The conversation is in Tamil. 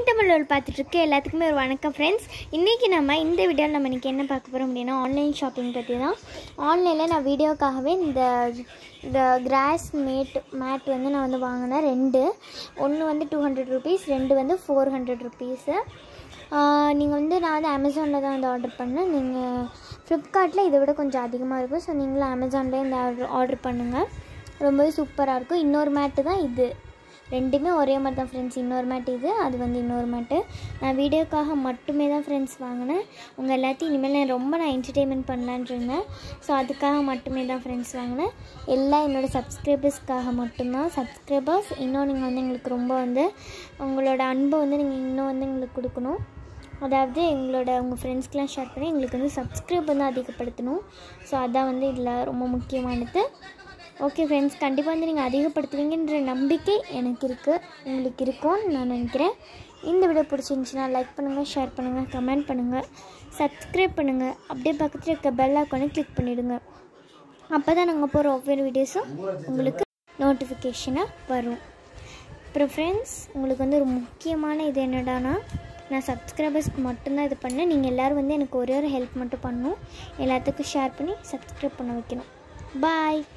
தமிழ் பார்த்துட்டு இருக்க எல்லாத்துக்குமே ஒரு வணக்கம் ஃப்ரெண்ட்ஸ் இன்றைக்கி நம்ம இந்த வீடியோவில் நம்ம இன்றைக்கி என்ன பார்க்க போகிறோம் அப்படின்னா ஆன்லைன் ஷாப்பிங் பற்றி தான் ஆன்லைனில் நான் வீடியோக்காகவே இந்த இந்த கிராஸ் மேட் மேட் வந்து நான் வந்து வாங்கினேன் ரெண்டு ஒன்று வந்து டூ ஹண்ட்ரட் ருபீஸ் ரெண்டு வந்து ஃபோர் ஹண்ட்ரட் ருபீஸு நீங்கள் வந்து நான் வந்து அமேசானில் தான் வந்து ஆர்டர் பண்ணேன் நீங்கள் ஃப்ளிப்கார்ட்டில் இதை விட கொஞ்சம் அதிகமாக இருக்கும் ஸோ நீங்களும் அமேசான்லேயே இந்த ஆர்டர் ஆர்டர் பண்ணுங்கள் ரொம்பவே சூப்பராக இருக்கும் இன்னொரு மேட்டு தான் இது ரெண்டுமே ஒரே மாதிரி தான் ஃப்ரெண்ட்ஸ் இன்னொரு மேட் இது அது வந்து இன்னொரு மேட்டு நான் வீடியோக்காக மட்டுமே தான் ஃப்ரெண்ட்ஸ் வாங்கினேன் உங்கள் எல்லாத்தையும் இனிமேல் நான் ரொம்ப நான் என்டர்டெயின்மெண்ட் பண்ணலான்னு இருந்தேன் ஸோ அதுக்காக மட்டுமே தான் ஃப்ரெண்ட்ஸ் வாங்கினேன் எல்லாம் என்னோடய சப்ஸ்கிரைபர்ஸ்க்காக மட்டும்தான் சப்ஸ்கிரைபர்ஸ் இன்னும் நீங்கள் வந்து எங்களுக்கு ரொம்ப வந்து உங்களோட அன்பை வந்து நீங்கள் இன்னும் வந்து எங்களுக்கு கொடுக்கணும் அதாவது எங்களோட உங்கள் ஃப்ரெண்ட்ஸ்க்கெலாம் ஷேர் பண்ணி எங்களுக்கு வந்து சப்ஸ்கிரைப் வந்து அதிகப்படுத்தணும் ஸோ அதான் வந்து இதில் ரொம்ப முக்கியமானது ஓகே ஃப்ரெண்ட்ஸ் கண்டிப்பாக வந்து நீங்கள் அதிகப்படுத்துவீங்கன்ற நம்பிக்கை எனக்கு இருக்குது உங்களுக்கு இருக்கும்னு நான் நினைக்கிறேன் இந்த வீடியோ பிடிச்சிருந்துச்சுன்னா லைக் பண்ணுங்கள் ஷேர் பண்ணுங்கள் கமெண்ட் பண்ணுங்கள் சப்ஸ்கிரைப் பண்ணுங்கள் அப்படியே பக்கத்தில் இருக்க பெல் ஐக்கானை கிளிக் பண்ணிவிடுங்க அப்போ தான் நாங்கள் போகிற ஒவ்வொரு வீடியோஸும் உங்களுக்கு நோட்டிஃபிகேஷனாக வரும் அப்புறம் ஃப்ரெண்ட்ஸ் உங்களுக்கு வந்து ஒரு முக்கியமான இது என்னடானா நான் சப்ஸ்கிரைபர்ஸ்க்கு மட்டும்தான் இது பண்ணேன் நீங்கள் எல்லோரும் வந்து எனக்கு ஒரே ஒரு ஹெல்ப் மட்டும் பண்ணணும் எல்லாத்துக்கும் ஷேர் பண்ணி சப்ஸ்கிரைப் பண்ண வைக்கணும் பாய்